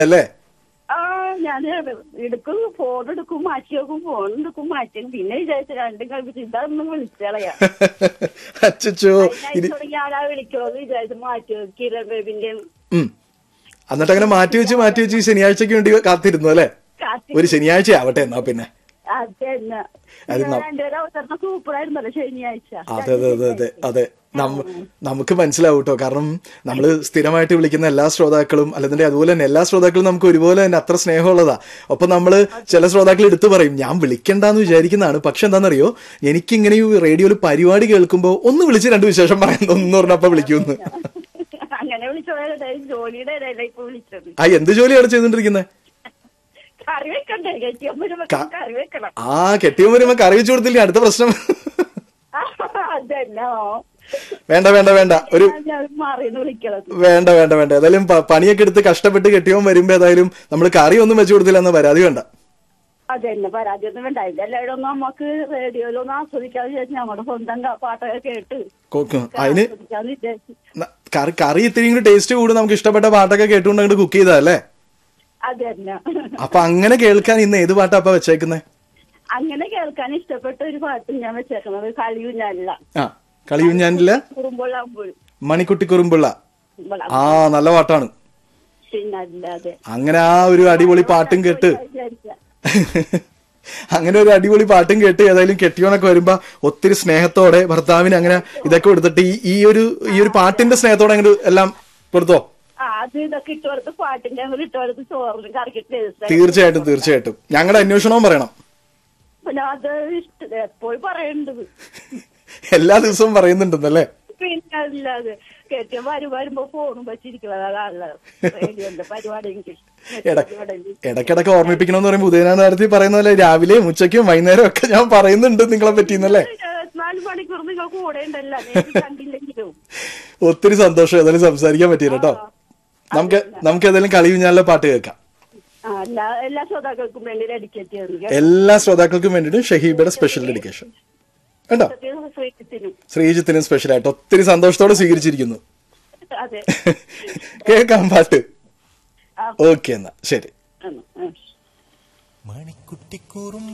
അല്ലേ ആ ഞാൻ എടുക്കും ഫോൺ എടുക്കും മാറ്റി വെക്കും ഫോൺ എടുക്കും മാറ്റി വെക്കും. പിന്നെ വിചാരിച്ചു രണ്ടും കളിപ്പിച്ച് ഇതൊന്നും വിളിച്ചളയാ അച്ചോ ഇനി തുടങ്ങി ആളാ വിളിക്കുമെന്ന് വിചാരിച്ചു മാറ്റി വെക്കും കിരൺ ബേബിന്റെ ഉം എന്നിട്ട് അങ്ങനെ മാറ്റി വെച്ച് മാറ്റി വെച്ച് ഈ ശനിയാഴ്ചക്ക് വേണ്ടി കാത്തിരുന്നു അല്ലേ കാത്തി ഒരു ശനിയാഴ്ച ആവട്ടെ എന്നാ പിന്നെ അത് തന്നെ അത് ന- രണ്ടുപേരും അവസരം സൂപ്പറായിരുന്നല്ലോ ശനിയാഴ്ച അതെ അതെ അതെ അതെ അതെ നമ്മ- നമുക്ക് മനസ്സിലാവും കേട്ടോ കാരണം നമ്മൾ സ്ഥിരമായിട്ട് വിളിക്കുന്ന എല്ലാ ശ്രോതാക്കളും അല്ലെങ്കിൽ അതുപോലെ തന്നെ എല്ലാ ശ്രോതാക്കളും നമുക്ക് ഒരുപോലെ തന്നെ അത്ര സ്നേഹമുള്ളതാ അപ്പൊ നമ്മള് ചില ശ്രോതാക്കൾ എടുത്തു പറയും ഞാൻ വിളിക്കണ്ടെന്ന് വിചാരിക്കുന്നതാണ് പക്ഷെ എന്താണെന്നറിയോ എനിക്കിങ്ങനെ ഈ റേഡിയോയിൽ പരിപാടി കേൾക്കുമ്പോൾ ഒന്ന് വിളിച്ച് രണ്ട് വിശേഷം പറയാൻ ഒന്ന് പറഞ്ഞപ്പോ വിളിക്കുമെന്ന് അങ്ങനെ വിളിച്ചോടെ ജോലിയുടെ ഇടയില ഇപ്പൊ വിളിച്ചത് ആ എന്ത് ജോലിയാണ് ചെയ്തോണ്ടിരിക്കുന്നത് കറി വെക്കണ്ടേ കെട്ടിയാൻ വരുമ്പോ ക- കറി വെക്കണം ആ കെട്ടിയോ വരുമ്പോ കറി വെച്ച് കൊടുത്തില്ലേ അടുത്ത പ്രശ്നം അതന്നെ വേണ്ട വേണ്ട വേണ്ട ഒരു ഞാൻ മാറിയെന്ന് വിളിക്കണത് വേണ്ട വേണ്ട വേണ്ട ഏതായാലും പ- പണിയൊക്കെ എടുത്ത് കഷ്ടപ്പെട്ട് കെട്ടിയോൻ വരുമ്പോ ഏതായാലും നമ്മൾ കറി ഒന്നും വെച്ചു കൊടുത്തില്ല എന്ന് പരാതി വേണ്ട അതന്നെ പരാതിയൊന്നും വേണ്ട എല്ലാവരും ഒന്ന് നമുക്ക് റേഡിയോയിലൊന്ന് ആസ്വദിക്കാന്ന് വിചാരിച്ചു ഞങ്ങളുടെ സ്വന്തം ക- പാട്ടൊക്കെ കേട്ട് കൊ- കൊ- അതിന് ആസ്വദിക്കാന്ന് വിചാരിച്ചു ന- കറി കറി ഇത്തിരി കൂടി ടേസ്റ്റ് കൂടും നമുക്ക് ഇഷ്ടപ്പെട്ട പാട്ടൊക്കെ കേട്ടുകൊണ്ട് അങ്ങോട്ട് കുക്ക് ചെയ്തതല്ലേ അതന്നെ അപ്പൊ അങ്ങനെ കേൾക്കാൻ ഇന്ന് ഏത് പാട്ടാ അപ്പൊ വെച്ചേക്കുന്നേ അങ്ങനെ കേൾക്കാൻ ഇഷ്ടപ്പെട്ട ഒരു പാട്ട് ഞാൻ വെച്ചേക്കുന്നത് കളിയുഞ്ഞല്ല ആ കളിയുഞ്ഞാനില്ല കുറുമ്പുള്ളാകുമ്പോഴും മണിക്കുട്ടി കുറുമ്പുള്ള ആ നല്ല പാട്ടാണ് പിന്നെ അല്ലാതെ അങ്ങനെ ആ ഒരു അടിപൊളി പാട്ടും കേട്ട് വിചാരിച്ച അങ്ങനെ ഒരു അടിപൊളി പാട്ടും കേട്ട് ഏതായാലും കെട്ടിയോണൊക്കെ വരുമ്പോ ഒത്തിരി സ്നേഹത്തോടെ ഭർത്താവിന് അങ്ങനെ ഇതൊക്കെ കൊടുത്തിട്ട് ഈ ഈ ഒരു ഈ ഒരു പാട്ടിന്റെ സ്നേഹത്തോടെ അങ്ങോട്ട് എല്ലാം കൊടുത്തോ ആ അത് ഇതൊക്കെ ഇട്ടുകൊടുത്ത് പാട്ടിന്റെ അങ്ങോട്ട് ഇട്ടുകൊടുത്ത് ചോറിന് കറിക്കിട്ട് ടേസ്റ്റ് തീർച്ചയായിട്ടും തീർച്ചയായിട്ടും ഞങ്ങളുടെ അന്വേഷണവും പറയണം പിന്നെ അത് ഇഷ്ടം എപ്പോഴും പറയേണ്ടത് എല്ലാ ദിവസവും പറയുന്നുണ്ടെന്നല്ലേ പിന്നെ അല്ലാതെ കെട്ടിയ വരു വരുമ്പോ ഫോണും വെച്ചിരിക്കുന്നത് അതാണ് റേഡിയോന്റെ പരിപാടി എനിക്ക് ഇട- ഇടയ്ക്കിടയ്ക്ക് ഓർമ്മിപ്പിക്കണമെന്ന് പറയുമ്പോൾ ഉദയനാണ് നടത്തി പറയുന്ന പോലെ രാവിലെയും ഉച്ചയ്ക്കും വൈകുന്നേരം ഒക്കെ ഞാൻ പറയുന്നുണ്ട് നിങ്ങളെ പറ്റിയെന്നല്ലേ ഇരുപത്തിനാല് മണിക്കൂർ നിങ്ങൾ കൂടെ ഉണ്ടല്ലോ നേരിട്ട് കണ്ടില്ലെങ്കിലും ഒത്തിരി സന്തോഷം ഏതായാലും സംസാരിക്കാൻ പറ്റിയില്ല കേട്ടോ നമുക്ക് നമുക്ക് ഏതായാലും കളി കുഞ്ഞാലിലെ പാട്ട് കേൾക്കാം ആ എല്ലാ എല്ലാ ശ്രോതാക്കൾക്കും വേണ്ടി ഡെഡിക്കേറ്റ് ചെയ്യുന്നു എല്ലാ ശ്രോതാക്കൾക്കും വേണ്ടിയിട്ട് ഷഹീബയുടെ സ്പെഷ്യൽ ഡെഡിക്കേഷൻ കേട്ടോ ശ്രീകത്തിനും ശ്രീജിത്തിനും സ്പെഷ്യൽ ആയിട്ട് ഒത്തിരി സന്തോഷത്തോടെ സ്വീകരിച്ചിരിക്കുന്നു അതെ കേൾക്കാം പാട്ട് ആ, ഓക്കെ എന്നാ ശരി ആ, ആ. മണിക്കുട്ടിക്കൂറും